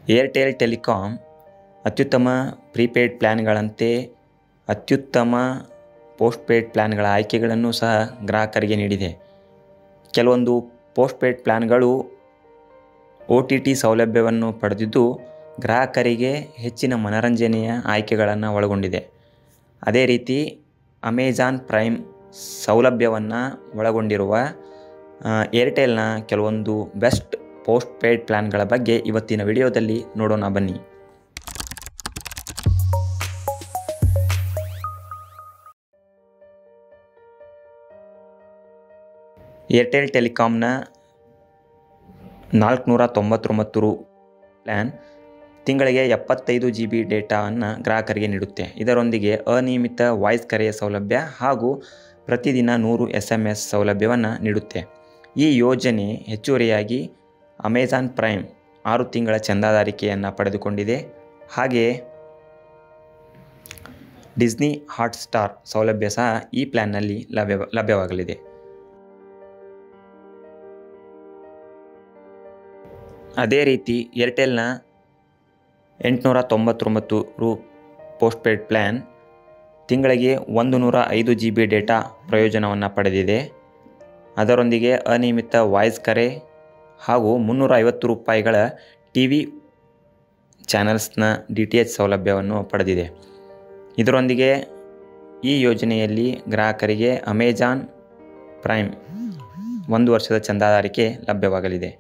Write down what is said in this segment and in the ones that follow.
Airtel telecom ಅತ್ಯುತ್ತಮ prepaid ಪ್ಲ್ಯಾನ್ಗಳಂತೆ ಅತ್ಯುತ್ತಮ ಪೋಸ್ಟ್ಪೇಯ್ಡ್ ಪ್ಲ್ಯಾನ್ಗಳ ಆಯ್ಕೆಗಳನ್ನು ಸಹ ಗ್ರಾಹಕರಿಗೆ ನೀಡಿದೆ ಕೆಲವೊಂದು ಪೋಸ್ಟ್ಪೇಯ್ಡ್ ಪ್ಲ್ಯಾನ್ಗಳು ಒ ಟಿ ಟಿ ಸೌಲಭ್ಯವನ್ನು ಪಡೆದಿದ್ದು ಗ್ರಾಹಕರಿಗೆ ಹೆಚ್ಚಿನ ಮನರಂಜನೆಯ ಆಯ್ಕೆಗಳನ್ನು ಒಳಗೊಂಡಿದೆ ಅದೇ ರೀತಿ ಅಮೆಜಾನ್ ಪ್ರೈಮ್ ಸೌಲಭ್ಯವನ್ನು ಒಳಗೊಂಡಿರುವ ಏರ್ಟೆಲ್ನ ಕೆಲವೊಂದು ಬೆಸ್ಟ್ ಪೋಸ್ಟ್ಪೇಯ್ಡ್ ಪ್ಲ್ಯಾನ್ಗಳ ಬಗ್ಗೆ ಇವತ್ತಿನ ವಿಡಿಯೋದಲ್ಲಿ ನೋಡೋಣ ಬನ್ನಿ ಏರ್ಟೆಲ್ ಟೆಲಿಕಾಂನ ನಾಲ್ಕುನೂರ ತೊಂಬತ್ತೊಂಬತ್ತು ರು ಪ್ಲ್ಯಾನ್ ತಿಂಗಳಿಗೆ ಎಪ್ಪತ್ತೈದು ಜಿ ಬಿ ಡೇಟಾವನ್ನು ಗ್ರಾಹಕರಿಗೆ ನೀಡುತ್ತೆ ಇದರೊಂದಿಗೆ ಅನಿಯಮಿತ ವಾಯ್ಸ್ ಕರೆಯ ಸೌಲಭ್ಯ ಹಾಗೂ ಪ್ರತಿದಿನ ನೂರು ಎಸ್ ಎಮ್ ಎಸ್ ಸೌಲಭ್ಯವನ್ನು ನೀಡುತ್ತೆ ಈ ಯೋಜನೆ ಹೆಚ್ಚುವರಿಯಾಗಿ ಅಮೆಜಾನ್ ಪ್ರೈಮ್ ಆರು ತಿಂಗಳ ಚಂದಾದಾರಿಕೆಯನ್ನು ಪಡೆದುಕೊಂಡಿದೆ ಹಾಗೆಯೇ ಡಿಸ್ನಿ ಹಾಟ್ಸ್ಟಾರ್ ಸೌಲಭ್ಯ ಸಹ ಈ ಪ್ಲ್ಯಾನ್ನಲ್ಲಿ ಲಭ್ಯ ಲಭ್ಯವಾಗಲಿದೆ ಅದೇ ರೀತಿ ಏರ್ಟೆಲ್ನ ಎಂಟುನೂರ ತೊಂಬತ್ತೊಂಬತ್ತು ರು ಪೋಸ್ಟ್ಪೇಯ್ಡ್ ಪ್ಲ್ಯಾನ್ ತಿಂಗಳಿಗೆ ಒಂದು ನೂರ ಐದು ಜಿ ಬಿ ಡೇಟಾ ಪ್ರಯೋಜನವನ್ನು ಪಡೆದಿದೆ ಅದರೊಂದಿಗೆ ಅನಿಯಮಿತ ವಾಯ್ಸ್ ಕರೆ ಹಾಗೂ ಮುನ್ನೂರ ಐವತ್ತು ರೂಪಾಯಿಗಳ ಟಿ ವಿ ಚಾನಲ್ಸ್ನ ಡಿ ಟಿ ಎಚ್ ಸೌಲಭ್ಯವನ್ನು ಪಡೆದಿದೆ ಇದರೊಂದಿಗೆ ಈ ಯೋಜನೆಯಲ್ಲಿ ಗ್ರಾಹಕರಿಗೆ ಅಮೆಜಾನ್ ಪ್ರೈಮ್ ಒಂದು ವರ್ಷದ ಚಂದಾದಾರಿಕೆ ಲಭ್ಯವಾಗಲಿದೆ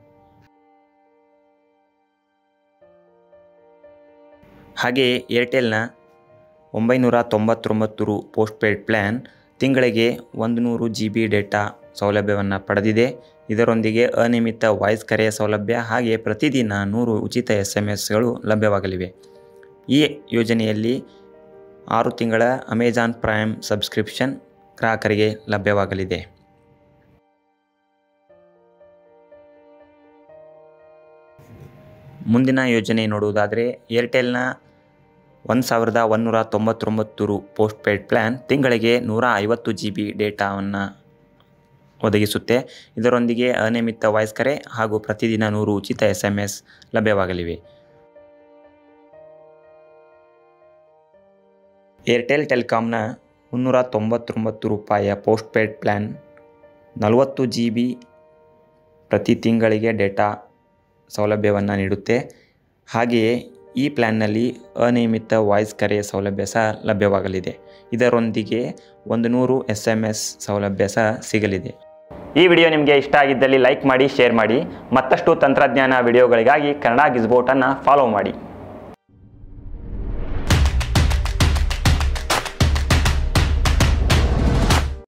ಹಾಗೆಯೇ ಏರ್ಟೆಲ್ನ ಒಂಬೈನೂರ ತೊಂಬತ್ತೊಂಬತ್ತು ರು ಪೋಸ್ಟ್ಪೇಯ್ಡ್ ಪ್ಲ್ಯಾನ್ ತಿಂಗಳಿಗೆ ಒಂದು ನೂರು ಜಿ ಬಿ ಡೇಟಾ ಸೌಲಭ್ಯವನ್ನು ಪಡೆದಿದೆ ಇದರೊಂದಿಗೆ ಅನಿಯಮಿತ ವಾಯ್ಸ್ ಕರೆಯ ಸೌಲಭ್ಯ ಹಾಗೆ ಪ್ರತಿದಿನ ನೂರು ಉಚಿತ ಎಸ್ ಎಮ್ ಎಸ್ಗಳು ಲಭ್ಯವಾಗಲಿವೆ ಈ ಯೋಜನೆಯಲ್ಲಿ ಆರು ತಿಂಗಳ ಅಮೆಜಾನ್ ಪ್ರೈಮ್ ಸಬ್ಸ್ಕ್ರಿಪ್ಷನ್ ಗ್ರಾಹಕರಿಗೆ ಲಭ್ಯವಾಗಲಿದೆ ಮುಂದಿನ ಯೋಜನೆ ನೋಡುವುದಾದರೆ ಏರ್ಟೆಲ್ನ ಒಂದು ಸಾವಿರದ ಒಂದುನೂರ ತೊಂಬತ್ತೊಂಬತ್ತು ರು ಪೋಸ್ಟ್ಪೇಯ್ಡ್ ಪ್ಲ್ಯಾನ್ ತಿಂಗಳಿಗೆ ನೂರ ಐವತ್ತು ಜಿ ಬಿ ಡೇಟಾವನ್ನು ಒದಗಿಸುತ್ತೆ ಇದರೊಂದಿಗೆ ಅನಿಯಮಿತ ವಾಯ್ಸ್ ಕರೆ ಹಾಗೂ ಪ್ರತಿದಿನ ನೂರು ಉಚಿತ ಎಸ್ ಎಮ್ ಎಸ್ ಲಭ್ಯವಾಗಲಿವೆ ಏರ್ಟೆಲ್ ಟೆಲಿಕಾಂನ ಮುನ್ನೂರ ತೊಂಬತ್ತೊಂಬತ್ತು ರೂಪಾಯಿಯ ಪೋಸ್ಟ್ಪೇಯ್ಡ್ ಪ್ಲ್ಯಾನ್ ನಲವತ್ತು ಜಿ ಬಿ ಪ್ರತಿ ತಿಂಗಳಿಗೆ ಡೇಟಾ ಸೌಲಭ್ಯವನ್ನು ನೀಡುತ್ತೆ ಹಾಗೆಯೇ ಈ ಪ್ಲ್ಯಾನ್ನಲ್ಲಿ ಅನಿಯಮಿತ ವಾಯ್ಸ್ ಕರೆಯ ಸೌಲಭ್ಯ ಸಹ ಲಭ್ಯವಾಗಲಿದೆ ಇದರೊಂದಿಗೆ ಒಂದು ನೂರು ಎಸ್ ಎಮ್ ಎಸ್ ಸೌಲಭ್ಯ ಸಹ ಸಿಗಲಿದೆ ಈ ವಿಡಿಯೋ ನಿಮಗೆ ಇಷ್ಟ ಆಗಿದ್ದಲ್ಲಿ ಲೈಕ್ ಮಾಡಿ ಶೇರ್ ಮಾಡಿ ಮತ್ತಷ್ಟು ತಂತ್ರಜ್ಞಾನ ವಿಡಿಯೋಗಳಿಗಾಗಿ ಕನ್ನಡ ಗಿಸ್ಬೋಟನ್ನು ಫಾಲೋ ಮಾಡಿ